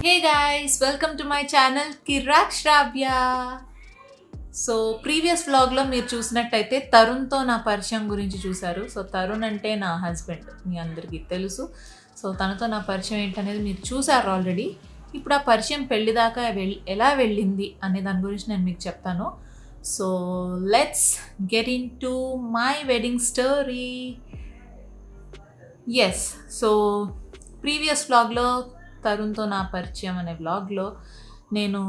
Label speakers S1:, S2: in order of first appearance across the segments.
S1: Hey guys welcome to my channel Kirak Sravya so previous వ్లాగ్లో మీరు చూసినట్టయితే తరుణ్తో నా పరిచయం గురించి చూశారు సో తరుణ్ అంటే నా హస్బెండ్ మీ అందరికీ తెలుసు సో తనతో నా పరిచయం ఏంటనేది మీరు చూసారు ఆల్రెడీ ఇప్పుడు ఆ పరిచయం పెళ్లి దాకా వెళ్ ఎలా వెళ్ళింది అనే దాని గురించి నేను మీకు చెప్తాను so let's get into my wedding story yes so previous వ్లాగ్లో తరుణ్తో నా పరిచయం అనే వ్లాగ్లో నేను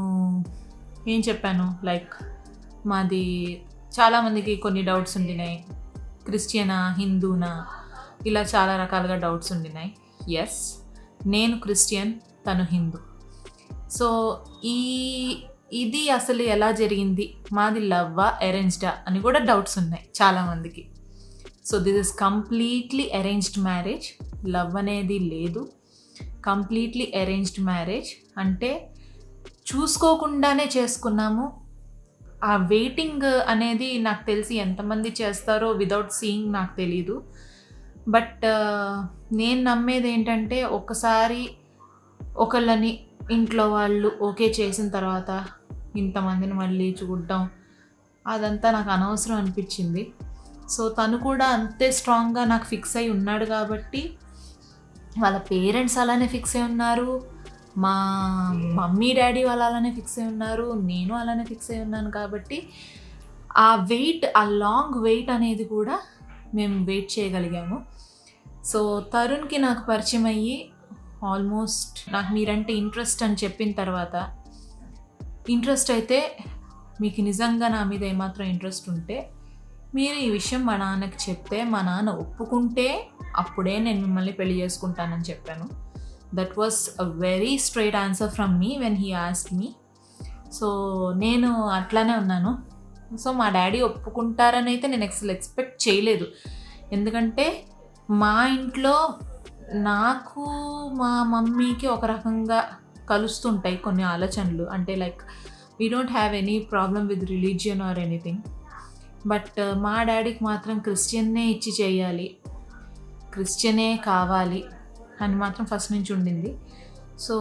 S1: ఏం చెప్పాను లైక్ మాది చాలామందికి కొన్ని డౌట్స్ ఉండినాయి క్రిస్టియనా హిందూనా ఇలా చాలా రకాలుగా డౌట్స్ ఉండినాయి ఎస్ నేను క్రిస్టియన్ తను హిందూ సో ఈ ఇది అసలు ఎలా జరిగింది మాది లవ్వా అరేంజ్డా అని కూడా డౌట్స్ ఉన్నాయి చాలామందికి so this is completely arranged marriage love అనేది లేదు కంప్లీట్లీ అరేంజ్డ్ మ్యారేజ్ అంటే చూసుకోకుండానే చేసుకున్నాము ఆ వెయిటింగ్ అనేది నాకు తెలిసి ఎంతమంది చేస్తారో వితౌట్ సీయింగ్ నాకు తెలీదు బట్ నేను నమ్మేది ఏంటంటే ఒకసారి ఒకళ్ళని ఇంట్లో వాళ్ళు ఓకే చేసిన తర్వాత ఇంతమందిని మళ్ళీ చూడడం అదంతా నాకు అనవసరం అనిపించింది సో తను కూడా అంతే స్ట్రాంగ్గా నాకు ఫిక్స్ అయి ఉన్నాడు కాబట్టి వాళ్ళ పేరెంట్స్ అలానే ఫిక్స్ అయి ఉన్నారు మా మమ్మీ డాడీ వాళ్ళు అలానే ఫిక్స్ అయి ఉన్నారు నేను అలానే ఫిక్స్ అయి ఉన్నాను కాబట్టి ఆ వెయిట్ ఆ లాంగ్ వెయిట్ అనేది కూడా మేము వెయిట్ చేయగలిగాము సో తరుణ్కి నాకు పరిచయం అయ్యి ఆల్మోస్ట్ నాకు మీరంటే ఇంట్రెస్ట్ అని చెప్పిన తర్వాత ఇంట్రెస్ట్ అయితే మీకు నిజంగా నా మీద ఏమాత్రం ఇంట్రెస్ట్ ఉంటే మీరు ఈ విషయం మా నాన్నకి చెప్తే మా నాన్న ఒప్పుకుంటే అప్పుడే నేను మిమ్మల్ని పెళ్లి చేసుకుంటానని చెప్పాను that was a very straight answer from me when he asked me so నేను అట్లానే ఉన్నాను సో మా డాడీ ఒప్పుకుంటారని అయితే నేను అసలు ఎక్స్పెక్ట్ చేయలేదు ఎందుకంటే మా ఇంట్లో నాకు మా మమ్మీకి ఒక రకంగా కలుస్తుంటాయి కొన్ని ఆలోచనలు అంటే like we don't have any problem with religion or anything but మా డాడీకి మాత్రం క్రిస్టియన్నే ఇచ్చి చేయాలి క్రిస్టియనే కావాలి అని మాత్రం ఫస్ట్ నుంచి ఉండింది సో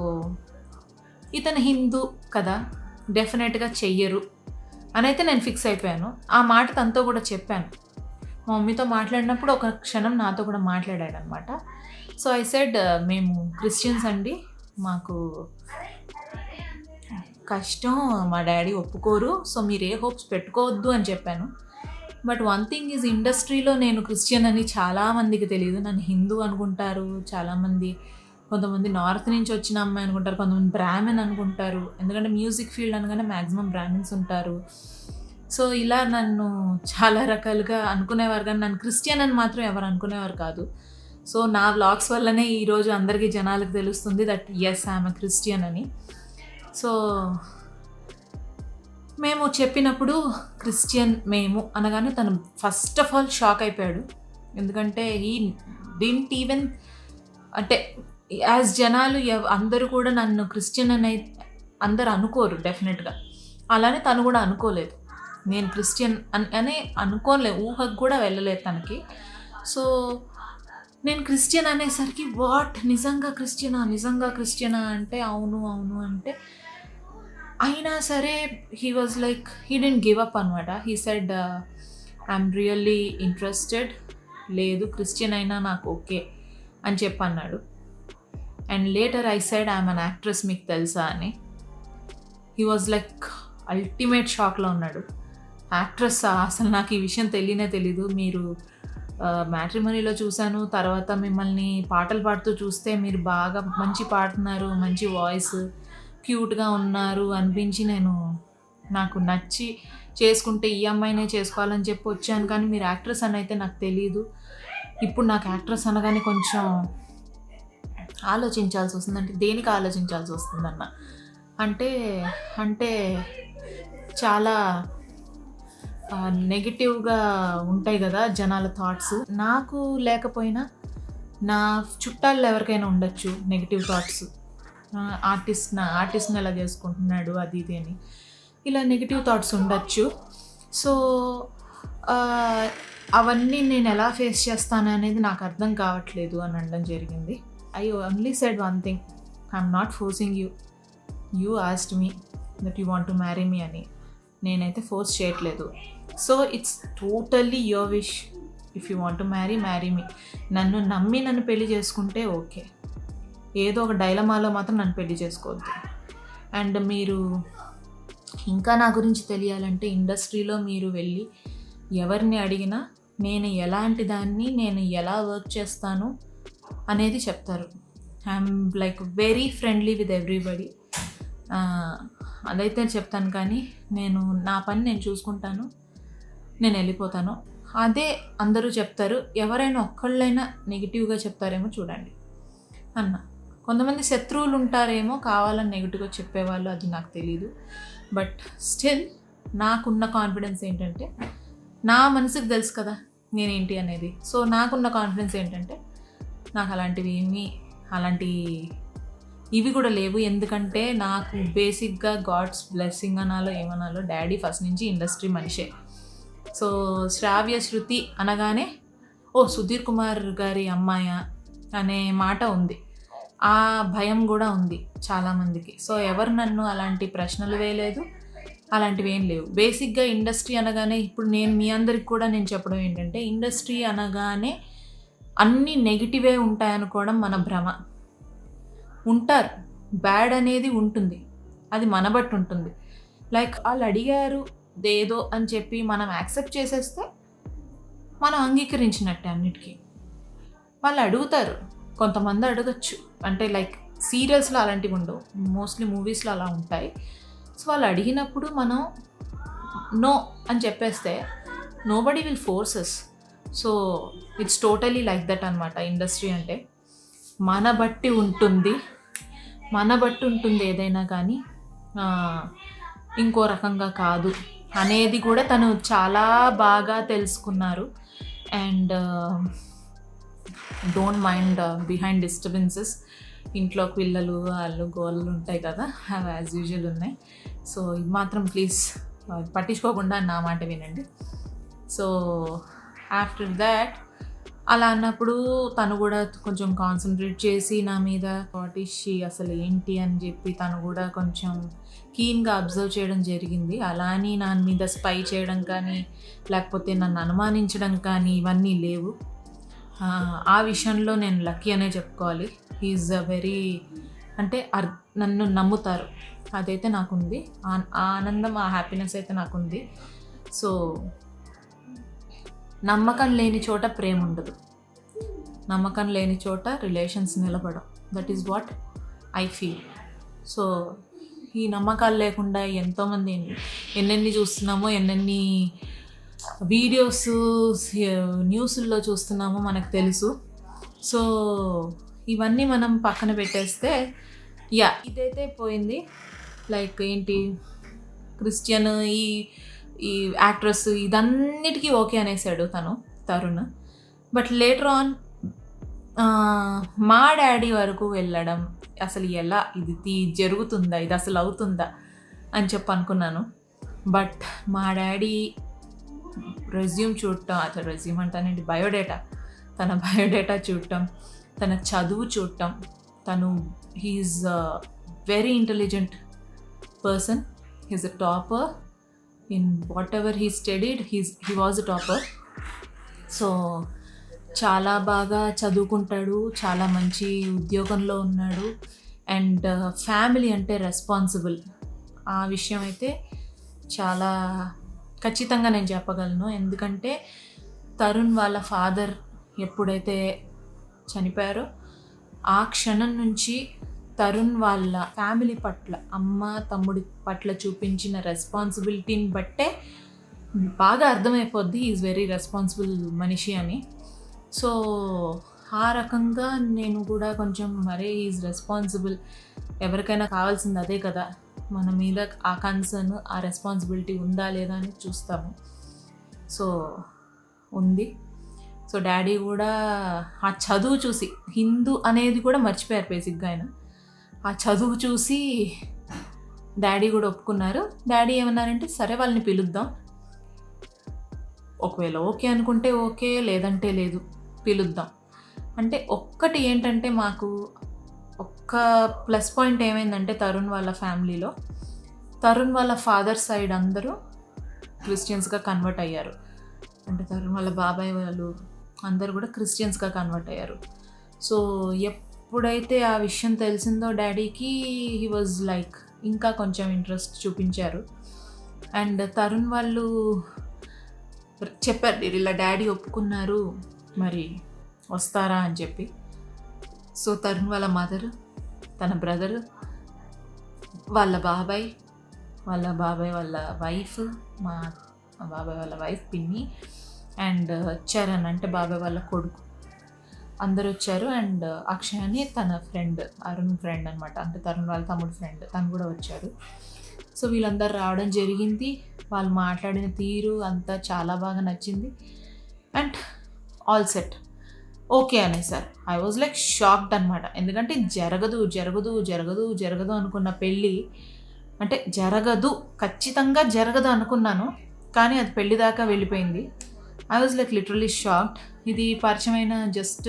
S1: ఇతను హిందూ కదా డెఫినెట్గా చెయ్యరు అని అయితే నేను ఫిక్స్ అయిపోయాను ఆ మాట తనతో కూడా చెప్పాను మా మమ్మీతో మాట్లాడినప్పుడు ఒక క్షణం నాతో కూడా మాట్లాడాడు అనమాట సో ఐ సెడ్ మేము క్రిస్టియన్స్ అండి మాకు కష్టం మా డాడీ ఒప్పుకోరు సో మీరు ఏ హోప్స్ పెట్టుకోవద్దు అని చెప్పాను బట్ వన్ థింగ్ ఈజ్ ఇండస్ట్రీలో నేను క్రిస్టియన్ అని చాలామందికి తెలియదు నన్ను హిందూ అనుకుంటారు చాలామంది కొంతమంది నార్త్ నుంచి వచ్చిన అమ్మాయి అనుకుంటారు కొంతమంది బ్రాహ్మణ్ అనుకుంటారు ఎందుకంటే మ్యూజిక్ ఫీల్డ్ అనగానే మ్యాక్సిమం బ్రాహ్మిన్స్ ఉంటారు సో ఇలా నన్ను చాలా రకాలుగా అనుకునేవారు కానీ నన్ను క్రిస్టియన్ అని మాత్రం ఎవరు అనుకునేవారు కాదు సో నా వ్లాగ్స్ వల్లనే ఈరోజు అందరికీ జనాలకు తెలుస్తుంది దట్ ఎస్ ఐఎమ్ క్రిస్టియన్ అని సో మేము చెప్పినప్పుడు క్రిస్టియన్ మేము అనగానే తను ఫస్ట్ ఆఫ్ ఆల్ షాక్ అయిపోయాడు ఎందుకంటే ఈ డింట్ ఈవెన్ అంటే యాజ్ జనాలు ఎవ- అందరూ కూడా నన్ను క్రిస్టియన్ అని అందరు అనుకోరు డెఫినెట్గా అలానే తను కూడా అనుకోలేదు నేను క్రిస్టియన్ అని అని అనుకోలేదు ఊహకు కూడా వెళ్ళలేదు తనకి సో నేను క్రిస్టియన్ అనేసరికి వాట్ నిజంగా క్రిస్టియనా నిజంగా క్రిస్టియనా అంటే అవును అవును అంటే అయినా సరే he was like he didn't give up అనమాట he said I'm really interested లేదు క్రిస్టియన్ అయినా నాకు ఓకే అని చెప్పి అన్నాడు and later I said I'm an actress మీకు తెలుసా అని హీ వాజ్ లైక్ అల్టిమేట్ షాక్లో ఉన్నాడు యాక్ట్రెస్ అసలు నాకు ఈ విషయం తెలియనే తెలీదు మీరు మ్యాట్రిమనీలో చూశాను తర్వాత మిమ్మల్ని పాటలు పాడుతూ చూస్తే మీరు బాగా మంచి పాడుతున్నారు మంచి వాయిస్ క్యూట్గా ఉన్నారు అనిపించి నేను నాకు నచ్చి చేసుకుంటే ఈ అమ్మాయినే చేసుకోవాలని చెప్పి వచ్చాను కానీ మీరు యాక్ట్రెస్ అని అయితే నాకు తెలియదు ఇప్పుడు నాకు యాక్ట్రెస్ అనగానే కొంచెం ఆలోచించాల్సి వస్తుంది అంటే దేనికి ఆలోచించాల్సి వస్తుందన్న అంటే అంటే చాలా నెగిటివ్గా ఉంటాయి కదా జనాల థాట్స్ నాకు లేకపోయినా నా చుట్టాల్లో ఎవరికైనా ఉండొచ్చు నెగిటివ్ థాట్స్ ఆర్టిస్ట్ నా ఆర్టిస్ట్ని ఎలా చేసుకుంటున్నాడు అది ఇది అని ఇలా నెగిటివ్ థాట్స్ ఉండొచ్చు సో అవన్నీ నేను ఎలా ఫేస్ చేస్తాను అనేది నాకు అర్థం కావట్లేదు అని అనడం జరిగింది I only said one thing I'm not forcing you you asked me that you want to marry me అని నేనైతే ఫోర్స్ చేయట్లేదు so it's totally your wish if you want to marry marry me నన్ను నమ్మి నన్ను పెళ్లి చేసుకుంటే okay ఏదో ఒక డైలమాలో మాత్రం నన్ను పెళ్లి చేసుకోవద్దు అండ్ మీరు ఇంకా నా గురించి తెలియాలంటే ఇండస్ట్రీలో మీరు వెళ్ళి ఎవరిని అడిగినా నేను ఎలాంటి దాన్ని నేను ఎలా వర్క్ చేస్తాను అనేది చెప్తారు I'm like very friendly with everybody అదైతే చెప్తాను కానీ నేను నా పని నేను చూసుకుంటాను నేను వెళ్ళిపోతాను అదే అందరూ చెప్తారు ఎవరైనా ఒక్కళ్ళైనా నెగిటివ్గా చెప్తారేమో చూడండి అన్న కొంతమంది శత్రువులు ఉంటారేమో కావాలని నెగిటివ్గా చెప్పేవాళ్ళు అది నాకు తెలీదు బట్ స్టిల్ నాకున్న కాన్ఫిడెన్స్ ఏంటంటే నా మనసుకు తెలుసు కదా నేనేంటి అనేది సో నాకున్న కాన్ఫిడెన్స్ ఏంటంటే నాకు అలాంటివి ఏమీ అలాంటి ఇవి కూడా లేవు ఎందుకంటే నాకు బేసిక్గా గాడ్స్ బ్లెస్సింగ్ అనాలో ఏమనాలో డాడీ ఫస్ట్ నుంచి ఇండస్ట్రీ మనిషే సో శ్రావ్య శృతి అనగానే ఓ సుధీర్ కుమార్ గారి అమ్మాయ అనే మాట ఉంది ఆ భయం కూడా ఉంది చాలామందికి సో ఎవరు నన్ను అలాంటి ప్రశ్నలు వేయలేదు అలాంటివి ఏం లేవు బేసిక్గా ఇండస్ట్రీ అనగానే ఇప్పుడు నేను మీ అందరికి కూడా నేను చెప్పడం ఏంటంటే ఇండస్ట్రీ అనగానే అన్ని నెగిటివే ఉంటాయనుకోవడం మన భ్రమ ఉంటారు బ్యాడ్ అనేది ఉంటుంది అది మన బట్టి ఉంటుంది లైక్ వాళ్ళు అడిగారు దేదో అని చెప్పి మనం యాక్సెప్ట్ చేసేస్తే మనం అంగీకరించినట్టే అన్నిటికీ వాళ్ళు అడుగుతారు కొంతమంది అడగచ్చు అంటే లైక్ సీరియల్స్లో అలాంటివి ఉండవు మోస్ట్లీ మూవీస్లో అలా ఉంటాయి సో వాళ్ళు అడిగినప్పుడు మనం నో అని చెప్పేస్తే nobody will forces so it's totally like that అనమాట ఇండస్ట్రీ అంటే మన బట్టి ఉంటుంది మన బట్టి ఉంటుంది ఏదైనా కానీ ఆ, ఇంకో రకంగా కాదు అనేది కూడా తను చాలా బాగా తెలుసుకున్నారు and don't mind behind disturbances ఇంట్లో పిల్లలు వాళ్ళు గోళ్ళు ఉంటాయి కదా అవి యాజ్ యూజువల్ ఉన్నాయి సో ఇది మాత్రం ప్లీజ్ పట్టించుకోకుండా నా మాట వినండి సో ఆఫ్టర్ దాట్ అలా అన్నప్పుడు తను కూడా కొంచెం కాన్సన్ట్రేట్ చేసి నా మీద వాట్ ఇస్ షీ అసలు ఏంటి అని చెప్పి తను కూడా కొంచెం కీన్గా అబ్జర్వ్ చేయడం జరిగింది అలా అని నా మీద స్పై చేయడం కానీ లేకపోతే నన్ను అనుమానించడం కానీ ఇవన్నీ లేవు ఆ, ఆ విషయంలో నేను లక్కీ అనే చెప్పుకోవాలి ఈజ్ అ వెరీ అంటే అర్ నన్ను నమ్ముతారు అదైతే నాకుంది ఆ- ఆ ఆనందం ఆ హ్యాపీనెస్ అయితే నాకుంది సో నమ్మకం లేని చోట ప్రేమ ఉండదు నమ్మకం లేని చోట రిలేషన్స్ నిలబడం that is what I feel so ఈ నమ్మకాలు లేకుండా ఎంతోమంది ఎన్నెన్ని చూస్తున్నామో ఎన్నెన్ని వీడియోస్ న్యూస్ల్లో చూస్తున్నామో మనకు తెలుసు సో ఇవన్నీ మనం పక్కన పెట్టేస్తే యా ఇదైతే పోయింది లైక్ ఏంటి క్రిస్టియన్ ఈ ఈ యాక్ట్రెస్ ఇదన్నిటికీ ఓకే అనేసాడు తను తరుణ్ బట్ లేటర్ ఆన్ మా డాడీ వరకు వెళ్ళడం అసలు ఎలా ఇది తీ- జరుగుతుందా ఇది అసలు అవుతుందా అని చెప్పి అనుకున్నాను బట్ మా డాడీ రెజ్యూమ్ చూడటం అసలు రెజ్యూమ్ అంటానండి బయోడేటా తన బయోడేటా చూడటం తన చదువు చూడటం తను he is very intelligent person he's a topper in whatever he studied he's he was a topper so చాలా బాగా చదువుకుంటాడు చాలా మంచి ఉద్యోగంలో ఉన్నాడు అండ్ ఫ్యామిలీ అంటే రెస్పాన్సిబుల్ ఆ విషయం అయితే చాలా ఖచ్చితంగా నేను చెప్పగలను ఎందుకంటే తరుణ్ వాళ్ళ ఫాదర్ ఎప్పుడైతే చనిపోయారో ఆ క్షణం నుంచి తరుణ్ వాళ్ళ ఫ్యామిలీ పట్ల అమ్మ తమ్ముడి పట్ల చూపించిన రెస్పాన్సిబిలిటీని బట్టే బాగా అర్థమైపోద్ది ఈజ్ వెరీ రెస్పాన్సిబుల్ మనిషి అని సో ఆ రకంగా నేను కూడా కొంచెం మరే ఈజ్ రెస్పాన్సిబుల్ ఎవరికైనా కావాల్సింది అదే కదా మన మీద ఆ కన్సర్న్ ఆ రెస్పాన్సిబిలిటీ ఉందా లేదా అని చూస్తాము సో ఉంది సో డాడీ కూడా ఆ చదువు చూసి హిందూ అనేది కూడా మర్చిపోయారు బేసిక్గా ఆయన ఆ చదువు చూసి డాడీ కూడా ఒప్పుకున్నారు డాడీ ఏమన్నారంటే సరే వాళ్ళని పిలుద్దాం ఒకవేళ ఓకే అనుకుంటే ఓకే లేదంటే లేదు పిలుద్దాం అంటే ఒక్కటి ఏంటంటే మాకు ఒక్క ఒక్క ప్లస్ పాయింట్ ఏమైందంటే తరుణ్ వాళ్ళ ఫ్యామిలీలో తరుణ్ వాళ్ళ ఫాదర్ సైడ్ అందరూ క్రిస్టియన్స్గా కన్వర్ట్ అయ్యారు అంటే తరుణ్ వాళ్ళ బాబాయ్ వాళ్ళు అందరూ కూడా క్రిస్టియన్స్గా కన్వర్ట్ అయ్యారు సో ఎప్పుడైతే ఆ విషయం తెలిసిందో డాడీకి హీ వాజ్ లైక్ ఇంకా కొంచెం ఇంట్రెస్ట్ చూపించారు అండ్ తరుణ్ వాళ్ళు చెప్పారు ఇలా డాడీ ఒప్పుకున్నారు మరి వస్తారా అని చెప్పి సో తరుణ్ వాళ్ళ మదర్ తన బ్రదర్ వాళ్ళ బాబాయ్ వాళ్ళ బాబాయ్ వాళ్ళ వైఫ్ మా మా బాబాయ్ వాళ్ళ వైఫ్ పిన్ని అండ్ చరణ్ అంటే బాబాయ్ వాళ్ళ కొడుకు అందరు వచ్చారు అండ్ అక్షయ్ అని తన ఫ్రెండ్ అరుణ్ ఫ్రెండ్ అనమాట అంటే తరుణ్ వాళ్ళ తమ్ముడు ఫ్రెండ్ తను కూడా వచ్చారు సో వీళ్ళందరూ రావడం జరిగింది వాళ్ళు మాట్లాడిన తీరు అంతా చాలా బాగా నచ్చింది అండ్ ఆల్ సెట్ ఓకే అనేసారు ఐ వాజ్ లైక్ షాక్డ్ అనమాట ఎందుకంటే జరగదు జరగదు జరగదు జరగదు అనుకున్న పెళ్ళి అంటే జరగదు ఖచ్చితంగా జరగదు అనుకున్నాను కానీ అది పెళ్లి దాకా వెళ్ళిపోయింది I was like literally shocked ఇది పరిచయమైన జస్ట్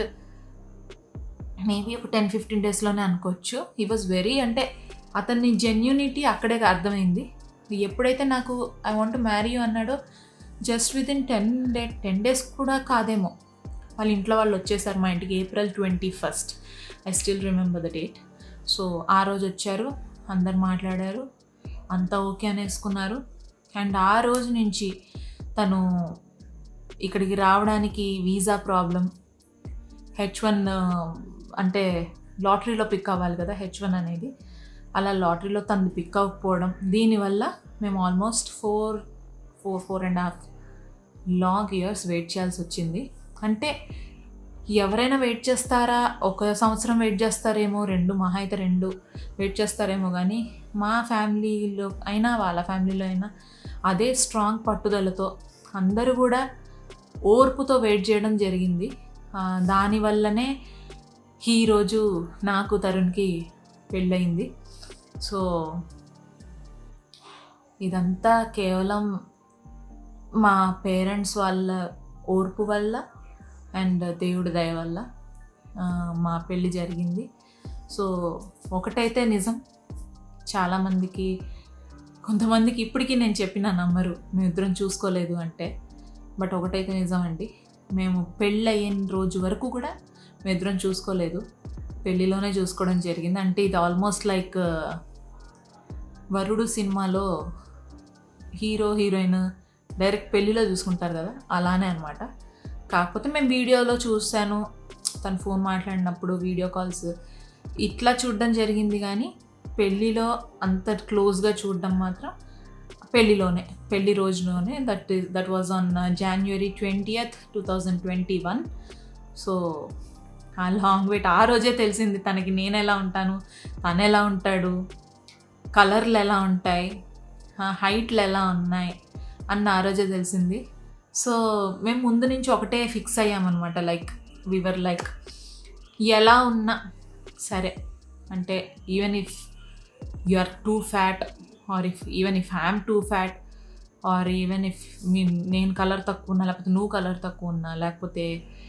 S1: మేబీ ఒక టెన్ ఫిఫ్టీన్ డేస్లోనే అనుకోవచ్చు హీ వాజ్ వెరీ అంటే అతన్ని జెన్యూనిటీ అక్కడే అర్థమైంది ఎప్పుడైతే నాకు ఐ వాంట్ మ్యారీ యూ అన్నాడో just within ten day ten days కూడా కాదేమో వాళ్ళ ఇంట్లో వాళ్ళు వచ్చేసారు మా ఇంటికి April twenty first I still remember the date so ఆ రోజు వచ్చారు అందరు మాట్లాడారు అంతా ఓకే అనేసుకున్నారు అండ్ ఆ రోజు నుంచి తను ఇక్కడికి రావడానికి వీసా ప్రాబ్లం హెచ్ వన్ అంటే లాటరీలో పిక్ అవ్వాలి కదా హెచ్ వన్ అనేది అలా లాటరీలో తను పిక్ అవ్వకపోవడం దీనివల్ల మేము almost four four four and half long years wait చేయాల్సి వచ్చింది అంటే ఎవరైనా వెయిట్ చేస్తారా ఒక సంవత్సరం వెయిట్ చేస్తారేమో రెండు మహా అయితే రెండు వెయిట్ చేస్తారేమో కానీ మా ఫ్యామిలీలో అయినా వాళ్ళ ఫ్యామిలీలో అయినా అదే స్ట్రాంగ్ పట్టుదలతో అందరూ కూడా ఓర్పుతో వెయిట్ చేయడం జరిగింది ఆ, దానివల్లనే ఈరోజు నాకు తరుణ్కి పెళ్ళయింది సో ఇదంతా కేవలం మా పేరెంట్స్ వాళ్ళ ఓర్పు వల్ల అండ్ దేవుడి దయ వల్ల ఆ, మా పెళ్ళి జరిగింది సో ఒకటైతే నిజం చాలామందికి కొంతమందికి ఇప్పటికీ నేను చెప్పిన నమ్మరు మేము ఇద్దరం చూసుకోలేదు అంటే బట్ ఒకటైతే నిజం అండి మేము పెళ్ళి అయిన రోజు వరకు కూడా మేము ఇద్దరం చూసుకోలేదు పెళ్ళిలోనే చూసుకోవడం జరిగింది అంటే ఇది ఆల్మోస్ట్ లైక్ వరుడు సినిమాలో హీరో హీరోయిన్ డైరెక్ట్ పెళ్ళిలో చూసుకుంటారు కదా అలానే అనమాట కాకపోతే మేము వీడియోలో చూశాను తను ఫోన్ మాట్లాడినప్పుడు వీడియో కాల్స్ ఇట్లా చూడడం జరిగింది కానీ పెళ్ళిలో అంత క్లోజ్గా చూడడం మాత్రం పెళ్ళిలోనే పెళ్లి రోజులోనే that that was on January twentieth two thousand twenty one so ఆ లాంగ్ వెయిట్ ఆ రోజే తెలిసింది తనకి నేను ఎలా ఉంటాను తను ఎలా ఉంటాడు కలర్లు ఎలా ఉంటాయి హైట్లు ఎలా ఉన్నాయి అన్న ఆ రోజే తెలిసింది సో మేము ముందు నుంచి ఒకటే ఫిక్స్ అయ్యామన్నమాట లైక్ వివర్ లైక్ ఎలా ఉన్నా సరే అంటే even if you are too fat or if even if I'm too fat or even if me నేను కలర్ తక్కువ ఉన్నా లేకపోతే నువ్వు కలర్ తక్కువ ఉన్నా లేకపోతే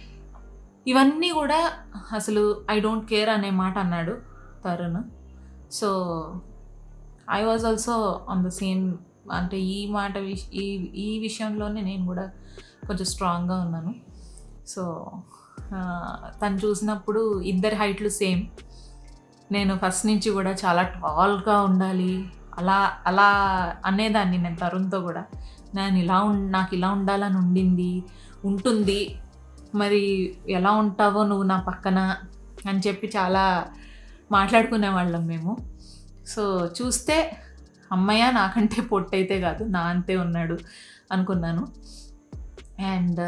S1: ఇవన్నీ కూడా అసలు ఐ డోంట్ కేర్ అనే మాట అన్నాడు Tarun so I was also on the same అంటే ఈ మాట విష్ ఈ ఈ విషయంలోనే నేను కూడా కొంచెం స్ట్రాంగ్గా ఉన్నాను సో ఆ, తను చూసినప్పుడు ఇద్దరి హైట్లు సేమ్ నేను ఫస్ట్ నుంచి కూడా చాలా టాల్గా ఉండాలి అలా అలా అనేదాన్ని నేను తరుణ్తో కూడా నేను ఇలా ఉం నాకు ఇలా ఉండాలని ఉండింది ఉంటుంది మరి ఎలా ఉంటావో నువ్వు నా పక్కన అని చెప్పి చాలా మాట్లాడుకునేవాళ్ళం మేము సో చూస్తే అమ్మయ్య నాకంటే పొట్టయితే కాదు నా అంతే ఉన్నాడు అనుకున్నాను అండ్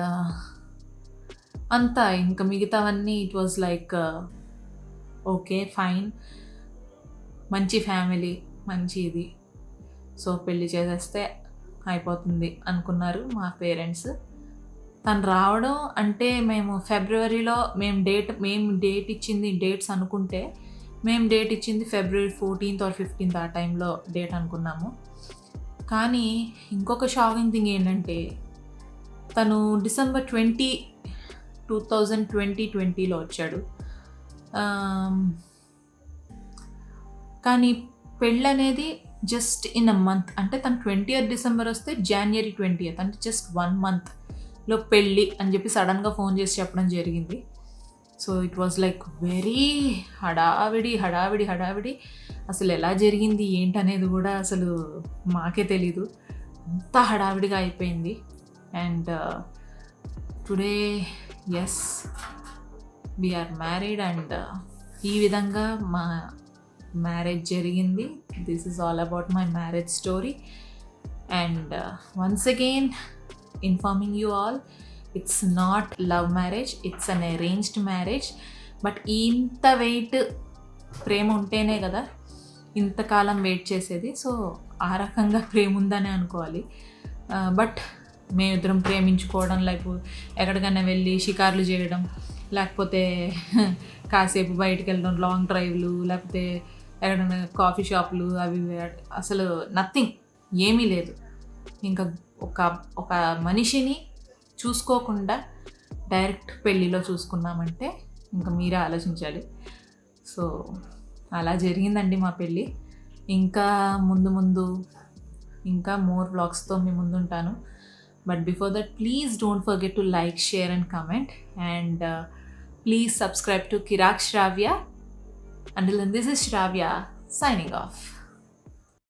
S1: అంతా ఇంకా మిగతావన్నీ it was like okay fine మంచి ఫ్యామిలీ మంచి ఇది సో పెళ్ళి చేసేస్తే అయిపోతుంది అనుకున్నారు మా పేరెంట్స్ తను రావడం అంటే మేము ఫిబ్రవరిలో మేము డేట్ మేము డేట్ ఇచ్చింది డేట్స్ అనుకుంటే మేము డేట్ ఇచ్చింది ఫిబ్రవరి ఫోర్టీన్త్ ఆర్ ఫిఫ్టీన్త్ ఆ టైంలో డేట్ అనుకున్నాము కానీ ఇంకొక షాకింగ్ థింగ్ ఏంటంటే తను December twenty two thousand twenty ట్వంటీలో వచ్చాడు ఆమ్, కానీ పెళ్ళి అనేది జస్ట్ ఇన్ అ మంత్ అంటే తను ట్వంటీ డిసెంబర్ వస్తే జనవరి ట్వంటీ అంటే జస్ట్ వన్ మంత్లో పెళ్ళి అని చెప్పి సడన్గా ఫోన్ చేసి చెప్పడం జరిగింది so it was like very హడావిడి హడావిడి హడావిడి అసలు ఎలా జరిగింది ఏంటనేది కూడా అసలు మాకే తెలీదు అంత హడావిడిగా అయిపోయింది and today as we are married and ఈ విధంగా మా మ్యారేజ్ జరిగింది this is all about my marriage story and once again informing you all it's not love marriage it's an arranged marriage but ఇంత వెయిట్ ప్రేమ ఉంటేనే కదా ఇంతకాలం వెయిట్ చేసేది సో ఆ రకంగా ప్రేమ ఉందని అనుకోవాలి బట్ మేమిద్దరం ప్రేమించుకోవడం లేకపోతే ఎక్కడికైనా వెళ్ళి షికార్లు చేయడం లేకపోతే కాసేపు బయటకు వెళ్ళడం లాంగ్ డ్రైవ్లు లేకపోతే ఎక్కడైనా కాఫీ షాపులు అవి ఇవి అసలు నథింగ్ ఏమీ లేదు ఇంకా ఒక ఒక మనిషిని చూసుకోకుండా డైరెక్ట్ పెళ్ళిలో చూసుకున్నామంటే ఇంకా మీరే ఆలోచించాలి సో అలా జరిగిందండి మా పెళ్ళి ఇంకా ముందు ముందు ఇంకా మోర్ వ్లాగ్స్తో మీ ముందుంటాను but before that please don't forget to like share and comment and please subscribe to Kirak Shravya. Until then, this is Shravya signing off.